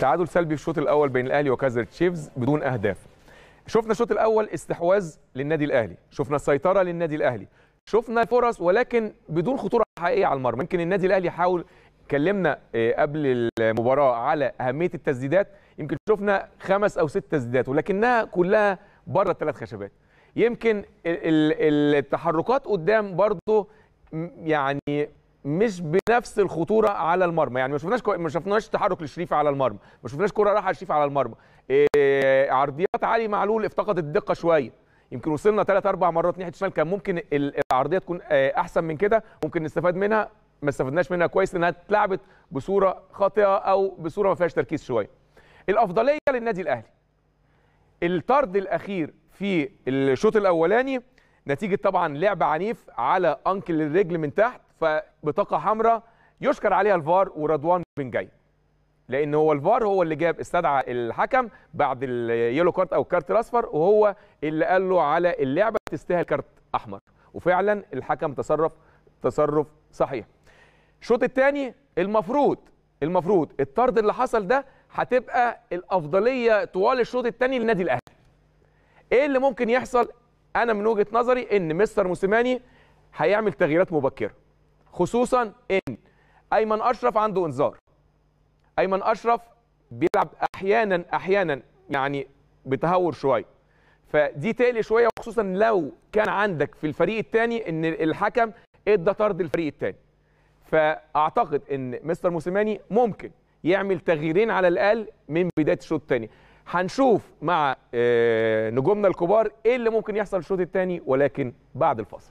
تعادل سلبي في الشوط الاول بين الاهلي وكايزر تشيفز بدون اهداف شفنا الشوط الاول استحواذ للنادي الاهلي شفنا السيطره للنادي الاهلي شفنا الفرص ولكن بدون خطوره حقيقيه على المرمى يمكن النادي الاهلي حاول اتكلمنا آه، قبل المباراه على اهميه التسديدات يمكن شفنا خمس او ست تسديدات ولكنها كلها بره الثلاث خشبات يمكن ال- ال- التحركات قدام برضه م- يعني مش بنفس الخطوره على المرمى يعني ما شفناش كو- ما شفناش تحرك لشريف على المرمى ما شفناش كره رايحه لشريف على المرمى إيه عرضيات علي معلول افتقدت الدقه شويه يمكن وصلنا ثلاث اربع مرات ناحيه الشمال كان ممكن ال- العرضيه تكون آه، احسن من كده ممكن نستفاد منها ما استفدناش منها كويس لانها اتلعبت بصوره خاطئه او بصوره ما فيهاش تركيز شويه الافضليه للنادي الاهلي الطرد الاخير في الشوط الاولاني نتيجه طبعا لعب عنيف على انكل الرجل من تحت فبطاقه حمراء يشكر عليها الفار ورضوان بن جاي لان هو الفار هو اللي جاب استدعى الحكم بعد اليلو كارت او الكارت الاصفر وهو اللي قال له على اللعبه تستاهل كارت احمر وفعلا الحكم تصرف تصرف صحيح الشوط الثاني المفروض المفروض الطرد اللي حصل ده هتبقى الافضليه طوال الشوط الثاني للنادي الاهلي ايه اللي ممكن يحصل انا من وجهه نظري ان مستر موسيماني هيعمل تغييرات مبكره خصوصا ان ايمن اشرف عنده انذار ايمن اشرف بيلعب احيانا احيانا يعني بتهور شويه فدي تقلق شويه خصوصا لو كان عندك في الفريق الثاني ان الحكم ادى طرد الفريق الثاني فاعتقد ان مستر موسيماني ممكن يعمل تغييرين على الاقل من بدايه الشوط الثاني هنشوف مع آه، نجومنا الكبار ايه اللي ممكن يحصل الشوط الثاني ولكن بعد الفاصل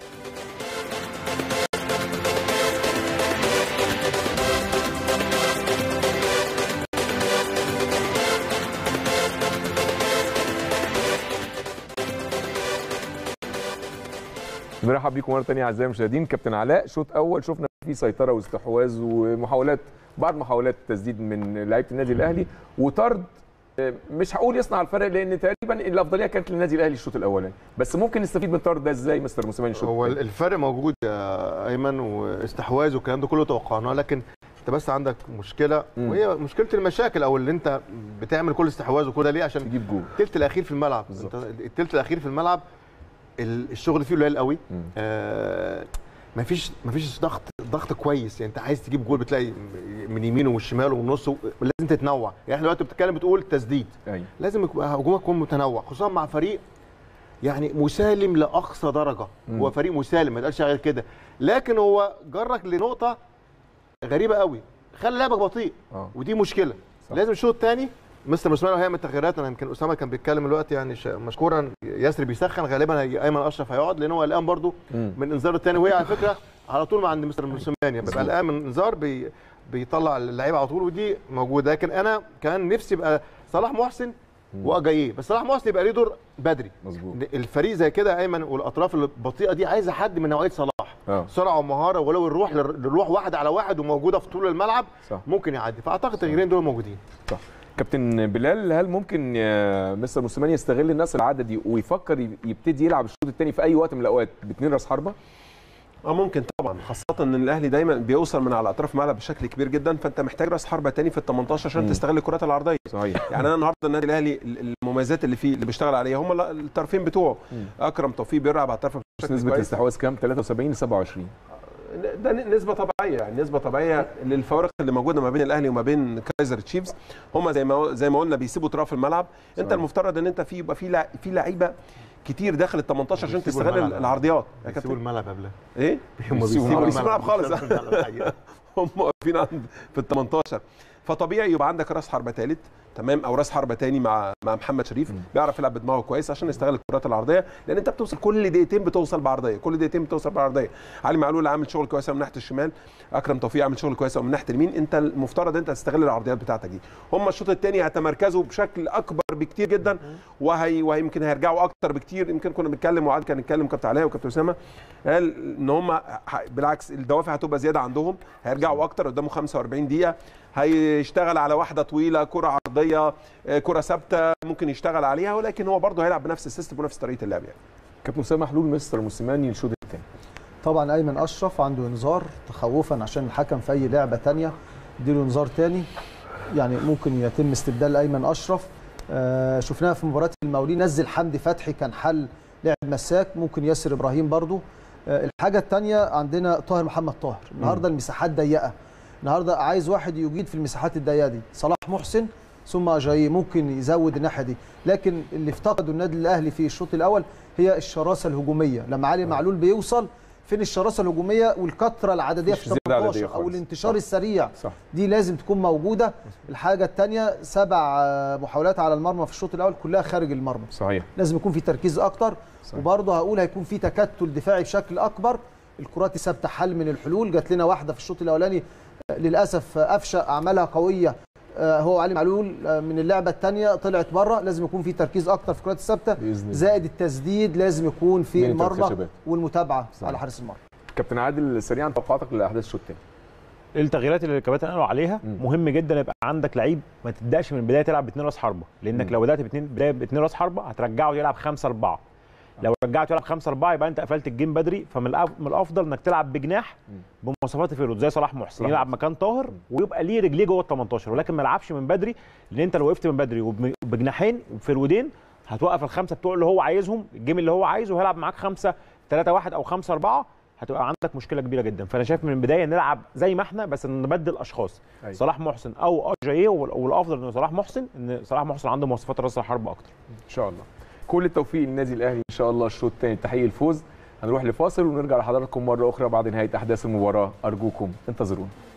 بنرحب بيكم مره ثانيه اعزائي المشاهدين كابتن علاء شوط اول شفنا فيه سيطره واستحواذ ومحاولات بعض محاولات تسديد من لعيبه النادي الاهلي وطرد آه، مش هقول يصنع الفرق لان تقريبا الافضليه كانت للنادي الاهلي الشوط الاولاني بس ممكن نستفيد من الطرد ده ازاي مستر موسيماني الشوط هو الثاني؟ الفرق موجود يا ايمن واستحواذ والكلام ده كله توقعناه لكن انت بس عندك مشكله مم. وهي مشكله المشاكل او اللي انت بتعمل كل استحواذ وكل ده ليه عشان تجيب جول الثلث الاخير في الملعب بالظبط. انت الثلث الاخير في الملعب ال- الشغل فيه قليل قوي مم. آه مفيش مفيش ضغط ضغط كويس يعني انت عايز تجيب جول بتلاقي من يمينه والشمال والنص لازم تتنوع يعني احنا دلوقتي بتتكلم بتقول تسديد ايوه لازم يبقى هجومك يكون متنوع خصوصا مع فريق يعني مسالم لاقصى درجه مم. هو فريق مسالم ما يتقالش غير كده لكن هو جرك لنقطه غريبه قوي خلى لعبك بطيء اه ودي مشكله صح. لازم الشوط الثاني مستر مسلمان وهي من التغييرات انا يمكن اسامه كان بيتكلم دلوقتي يعني ش- مشكورا ياسر بيسخن غالبا هي- ايمن اشرف هيقعد لان هو قلقان برده مم. من انذار الثاني وهي على فكره على طول مع عند مستر موسيماني بيبقى قلقان من انذار بي بيطلع اللعيبه على طول ودي موجوده لكن انا كان نفسي يبقى صلاح محسن واجاييه بس صلاح محسن يبقى ليه دور بدري مظبوط الفريق زي كده يا ايمن والاطراف البطيئه دي عايزه حد من نوعيه صلاح اه سرعه ومهاره ولو الروح الروح واحد على واحد وموجوده في طول الملعب صح ممكن يعدي فاعتقد التغييرين دول موجودين صح كابتن بلال هل ممكن آه، مستر موسيماني يستغل الناس العددي ويفكر ي- يبتدي يلعب الشوط الثاني في اي وقت من الاوقات باثنين راس حربه؟ اه ممكن طبعا خاصه ان الاهلي دايما بيوصل من على اطراف الملعب بشكل كبير جدا فانت محتاج راس حربه تاني في ال 18 عشان مم. تستغل الكرات العرضيه صحيح يعني انا النهارده النادي الاهلي ال- المميزات اللي فيه اللي بيشتغل عليها هم ال- الطرفين بتوعه مم. اكرم توفيق بيلعب على الطرف بس بشكل نسبه كويس. الاستحواذ كام 73 ل 27 ده ن- نسبه طبيعيه يعني نسبه طبيعيه للفوارق اللي موجوده ما بين الاهلي وما بين كايزر تشيفز هم زي ما زي ما قلنا بيسيبوا طرف الملعب انت صحيح. المفترض ان انت في يبقى في لع- في لعيبه كتير داخل ال 18 عشان بيسيبوا تستغل الملعب. العرضيات يا يسيبوا كابتن الملعب قبلها ايه هم بيسيبوا الملعب خالص. بيسيبوا الحقيقة. هم واقفين عند في ال 18 فطبيعي يبقى عندك راس حربه ثالث تمام او راس حربه تاني مع مع محمد شريف بيعرف يلعب بدماغه كويس عشان يستغل الكرات العرضيه لان انت بتوصل كل دقيقتين بتوصل بعرضيه كل دقيقتين بتوصل بعرضيه علي معلول عامل شغل كويس أوي من ناحيه الشمال اكرم توفيق عامل شغل كويس أوي من ناحيه اليمين انت المفترض انت تستغل العرضيات بتاعتك دي هم الشوط الثاني هيتمركزوا بشكل اكبر بكتير جدا وهي ويمكن هيرجعوا اكتر بكتير يمكن كنا بنتكلم وعاد كان نتكلم كابتن علاء وكابتن اسامه قال ان هم ه- بالعكس الدوافع هتبقى زياده عندهم هيرجعوا اكتر قدامه 45 دقيقه هيشتغل على واحده طويله كره عرضيه آه، كره ثابته ممكن يشتغل عليها ولكن هو برضه هيلعب بنفس السيستم ونفس طريقه اللعب يعني كابتن اسامه حلول مستر موسيماني الشوط الثاني طبعا ايمن اشرف عنده انذار تخوفا عشان الحكم في اي لعبه تانية اديله انذار تاني يعني ممكن يتم استبدال ايمن اشرف آه، شفناها في مباراه المقاولين نزل حمدي فتحي كان حل لعب مساك ممكن ياسر ابراهيم برضو آه، الحاجه الثانيه عندنا طاهر محمد طاهر النهارده المساحات ضيقه النهارده عايز واحد يجيد في المساحات الضيقه دي صلاح محسن ثم اجاي ممكن يزود الناحيه دي لكن اللي افتقده النادي الاهلي في الشوط الاول هي الشراسه الهجوميه لما علي معلول بيوصل فين الشراسه الهجوميه والكثره العدديه مفيش في زيادة عددية 18 او خالص. الانتشار صح. السريع صح دي لازم تكون موجوده الحاجه الثانيه سبع آه، محاولات على المرمى في الشوط الاول كلها خارج المرمى صحيح لازم يكون في تركيز اكتر صحيح. وبرضه هقول هيكون في تكتل دفاعي بشكل اكبر الكرات ثابته حل من الحلول جات لنا واحده في الشوط الاولاني آه، للاسف آه، قفشه اعمالها قويه آه، هو علي معلول آه، من اللعبه الثانيه طلعت بره لازم يكون في تركيز اكتر في الكرات الثابته باذن الله زائد التسديد لازم يكون في من المرمى الخشبات. والمتابعه صحيح. على حارس المرمى كابتن عادل سريعا توقعاتك لاحداث الشوط الثاني التغييرات اللي الكباتن قالوا عليها مم. مهم جدا يبقى عندك لعيب ما تبداش من البدايه تلعب باثنين راس حربه لانك مم. لو بدات باثنين بدايه باثنين راس حربه هترجعه يلعب 5 4 لو رجعته يلعب 5 4 يبقى انت قفلت الجيم بدري فمن الأف- من الافضل انك تلعب بجناح بمواصفات الفيرود زي صلاح محسن صلاح يلعب مكان طاهر ويبقى ليه رجليه جوه ال 18 ولكن ما يلعبش من بدري لان انت لو وقفت من بدري وب- وبجناحين وفيرودين هتوقف الخمسه بتوع اللي هو عايزهم الجيم اللي هو عايزه وهيلعب معاك 5 3 1 او 5 4 هتبقى عندك مشكله كبيره جدا فانا شايف من البدايه نلعب زي ما احنا بس نبدل اشخاص أيوة. صلاح محسن او اجاييه وال- والافضل ان صلاح محسن ان صلاح محسن عنده مواصفات راس الحرب اكتر ان شاء الله كل التوفيق للنادي الاهلي ان شاء الله الشوط الثاني تحقيق الفوز هنروح لفاصل ونرجع لحضراتكم مره اخرى بعد نهايه احداث المباراه ارجوكم انتظرونا